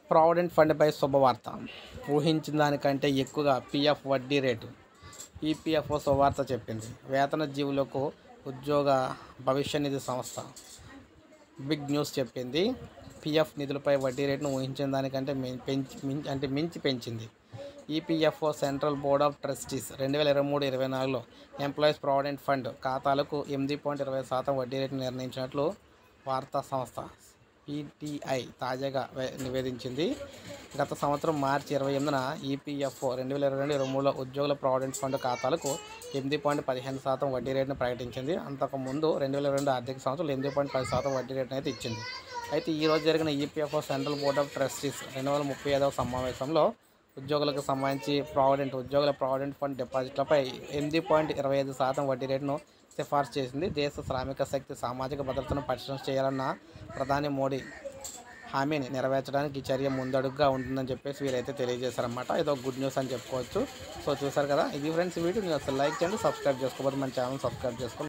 provident ఫండ్పై శుభవార్త ఊహించిన దానికంటే ఎక్కువగా పీఎఫ్ వడ్డీ రేటు ఈపీఎఫ్ఓ శుభవార్త చెప్పింది వేతన జీవులకు ఉద్యోగ భవిష్య నిధి సంస్థ బిగ్ న్యూస్ చెప్పింది పిఎఫ్ నిధులపై వడ్డీ రేటును ఊహించిన దానికంటే మిం- పెంచి మించి అంటే మించి పెంచింది EPFO central board of trustees రెండు వేల ఇరవై మూడు ఇరవై నాలుగులో ఎంప్లాయీస్ ప్రావిడెంట్ ఫండ్ ఖాతాలకు ఎనిమిది పాయింట్ ఇరవై శాతం వడ్డీ రేటును నిర్ణయించినట్లు వార్తా సంస్థ పీటీఐ తాజాగా వె- నివేదించింది గత సంవత్సరం మార్చి ఇరవై ఎనిమిదిన ఈపీఎఫ్ఓ రెండు వేల ఇరవై రెండు ఇరవై మూడులో ఉద్యోగుల ప్రావిడెంట్ ఫండ్ ఖాతాలకు ఎనిమిది పాయింట్ పదిహేను శాతం వడ్డీ రేటును ప్రకటించింది అంతకుముందు రెండు వేల రెండు ఆర్థిక సంవత్సరంలో ఎనిమిది పాయింట్ పది శాతం వడ్డీ రేటును అయితే ఇచ్చింది అయితే ఈ రోజు జరిగిన EPFO central board of trustees రెండు వేల ముప్పై ఐదవ సమావేశంలో ఉద్యోగులకు సంబంధించి ప్రావిడెంట్ ఉద్యోగుల ప్రావిడెంట్ ఫండ్ డిపాజిట్లపై ఎనిమిది పాయింట్ ఇరవై ఐదు శాతం వడ్డీ రేటును సిఫార్సు చేసింది దేశ శ్రామిక శక్తి సామాజిక భద్రతను పరిశ్రమ చేయాలన్న ప్రధాని మోడీ హామీని నెరవేర్చడానికి ఈ చర్య ముందడుగుగా ఉంటుందని చెప్పేసి వీరైతే తెలియజేశారన్నమాట ఇది ఒక గుడ్ న్యూస్ అని చెప్పుకోవచ్చు సో చూసారు కదా ఇది ఫ్రెండ్స్ ఈ వీడియో మీరు అసలు లైక్ చేయండి సబ్స్క్రైబ్ చేసుకోబోదు మన ఛానల్ సబ్స్క్రైబ్ చేసుకోండి